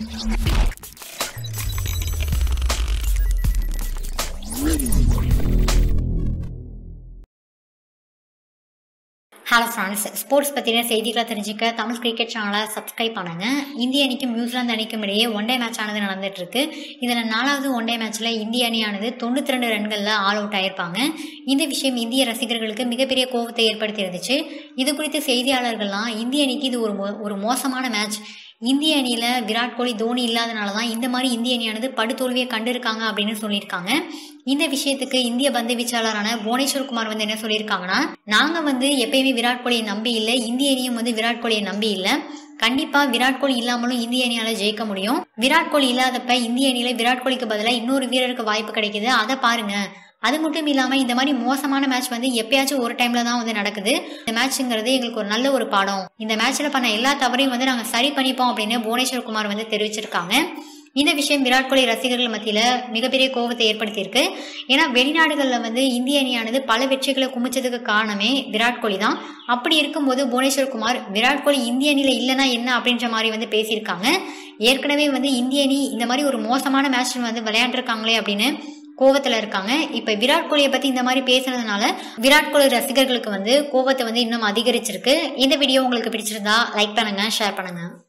hello friends sports பற்றின செய்திகளை தெரிஞ்சுக்க தமிழ் கிரிக்கெட் சேனலை சப்ஸ்கிரைப் பண்ணுங்க இந்திய அணிக்கும் நியூசிலாந்து அணிக்கும் இடையே ஒன் டே மேட்ச் ஆனது நடந்துட்டு இருக்கு இதில் நாலாவது ஒன் டே மேட்ச்சில் இந்திய அணியானது தொண்ணூற்றி ரெண்டு ரன்களில் ஆல் அவுட் ஆயிருப்பாங்க இந்த விஷயம் இந்திய ரசிகர்களுக்கு மிகப்பெரிய கோபத்தை ஏற்படுத்தி இருந்துச்சு இது குறித்து செய்தியாளர்கள்லாம் இந்திய அணிக்கு இது ஒரு மோ- ஒரு மோசமான மேட்ச் இந்திய அணியில் விராட் கோலி தோனி இல்லாதனால தான் இந்த மாதிரி இந்திய அணியானது படுதோல்வியை கண்டிருக்காங்க அப்படின்னு சொல்லியிருக்காங்க இந்த விஷயத்துக்கு இந்திய பந்து வீச்சாளரான புவனேஸ்வர் குமார் வந்து என்ன சொல்லியிருக்காங்கன்னா நாங்க வந்து எப்பயுமே விராட் கோலியை நம்பி இல்லை இந்திய அணியும் வந்து விராட் கோலியை நம்பி இல்லை கண்டிப்பா விராட் கோலி இல்லாமலும் இந்திய அணியால ஜெயிக்க முடியும் விராட் கோலி இல்லாதப்ப இந்திய அணியில விராட் கோலிக்கு பதிலாக இன்னொரு வீரருக்கு வாய்ப்பு கிடைக்குது அதை பாருங்க அது மட்டும் இல்லாம இந்த மாதிரி மோசமான மேட்ச் வந்து எப்பயாச்சும் ஒரு டைம்ல தான் வந்து நடக்குது இந்த மேட்ச்ங்கிறது எங்களுக்கு ஒரு நல்ல ஒரு பாடம் இந்த மேட்ச்ல பண்ண எல்லா தவறையும் வந்து நாங்க சரி பண்ணிப்போம் அப்படின்னு புவனேஸ்வர் குமார் வந்து தெரிவிச்சிருக்காங்க இந்த விஷயம் விராட் கோலி ரசிகர்கள் மத்தியில மிகப்பெரிய கோபத்தை ஏற்படுத்தியிருக்கு ஏன்னா வெளிநாடுகளில் வந்து இந்திய அணியானது பல வெற்றிகளை குமிச்சதுக்கு காரணமே விராட் கோலி தான் அப்படி இருக்கும்போது புவனேஸ்வர் குமார் விராட் கோலி இந்திய அணியில இல்லைன்னா என்ன அப்படின்ற மாதிரி வந்து பேசியிருக்காங்க ஏற்கனவே வந்து இந்திய அணி இந்த மாதிரி ஒரு மோசமான மேட்ச் வந்து விளையாண்டுருக்காங்களே அப்படின்னு கோவத்துல இருக்காங்க இப்ப விராட் கோலியை பத்தி இந்த மாதிரி பேசுனதுனால விராட் கோலி ரசிகர்களுக்கு வந்து கோவத்தை வந்து இன்னும் அதிகரிச்சிருக்கு இந்த வீடியோ உங்களுக்கு பிடிச்சிருந்தா லைக் பண்ணுங்க ஷேர் பண்ணுங்க